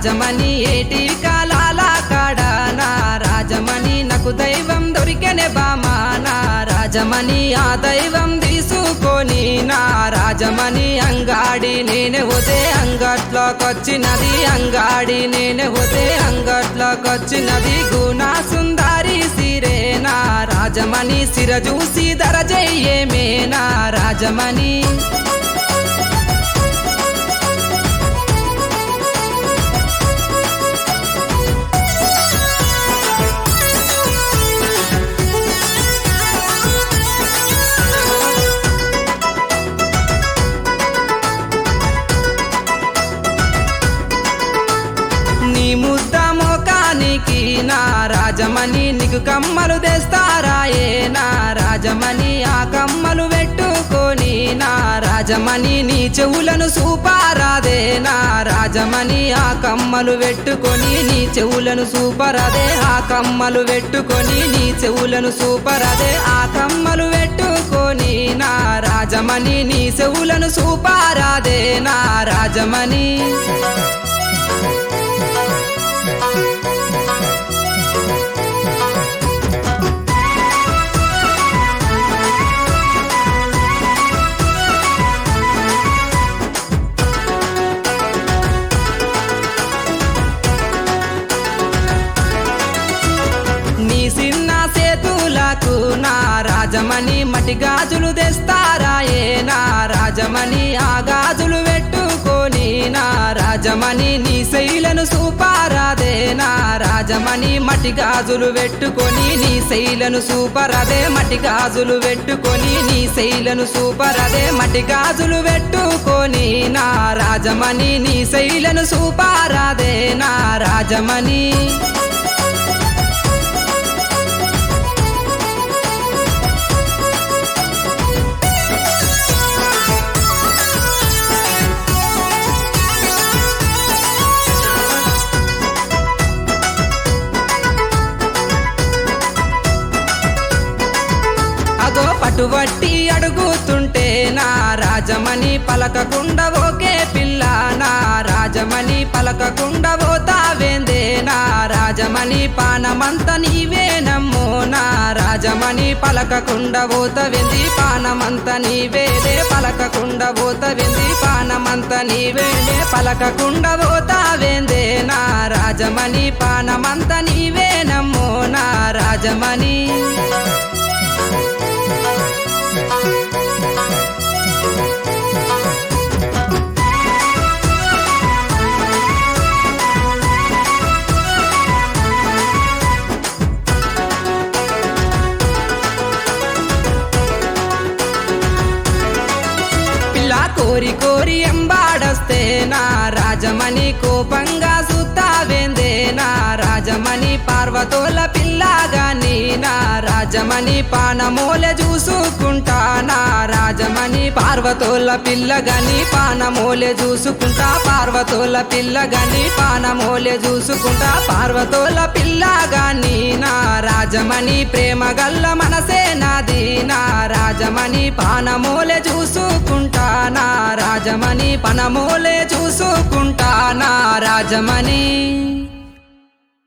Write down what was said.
రాజమణి ఏటి కాలాల కాడ నా రాజమణి నాకు దైవం దొరికెనే బామా నా రాజమణి ఆ దైవం తీసుకొని నా రాజమణి అంగాడి నేనే పోతే అంగట్లోకొచ్చినది అంగాడి నేనే పోతే అంగట్లోకొచ్చినది గుణా సుందారి సిరే నా రాజమణి సిర చూసి ధర చెయ్యేమే నా రాజమణి నీ ముద్ద మోకానికి నా రాజమణి నీకు కమ్మలు తెస్తారాయే నా రాజమణి ఆ కమ్మలు పెట్టుకొని నా రాజమణి నీ చెవులను సూపారాదే నా రాజమణి ఆ కమ్మలు పెట్టుకొని నీ చెవులను సూపరాదే ఆ కమ్మలు పెట్టుకొని నీ చెవులను సూపరాదే ఆ కమ్మలు పెట్టుకొని నా రాజమణి నీ చెవులను సూపారాదే నా రాజమణి నీ చిన్న సేతులకు నా రాజమణి మటి గాజులు తెస్తారాయే నా రాజమణి ఆ గాజులు పెట్టుకొని నా రాజమణి నీ శైలను సూపారాదే నా రాజమణి మటి గాజులు పెట్టుకొని నీ శైలను సూపరదే మటి గాజులు పెట్టుకొని నీ శైలను సూపరదే మటి గాజులు పెట్టుకొని నా రాజమణి నీ శైలను సూపారాదే నా రాజమణి అగో పటువట్టి అడుగుతుంటే నా రాజమణి పలకకుండా ఓకే పిల్ల నా రాజమణి పలకకుండా పోతావేందే నా రాజమణి పానమంత నీవేనమ్మో నా రాజమణి పలకకుండా పోతవింది పానమంత నీవేలే పలకకుండా పోతవింది పానమంత నీవేలే పలకకుండా పోతావేందే నా రాజమణి పానమంత నీవేనమ్మో నా రాజమణి పిల్ల కోరి కోరి ఎంబాడస్తే నా రాజమణి కోపంగా సుత్తావేందే నా రాజమణి పార్వతోల పిల్లగాని నా రాజమణి పానమూలె చూసుకుంటా నా రాజమణి పార్వతోల పిల్లగాని పానమూలె చూసుకుంటా పార్వతోల పిల్లగాని పానమూలె చూసుకుంటా పార్వతోల పిల్లగాని నా రాజమణి ప్రేమ గల్ల మనసే నాది నా రాజమణి పానమూలె చూసుకుంటా నా రాజమణి పనమూలే చూసుకుంటా నా రాజమణి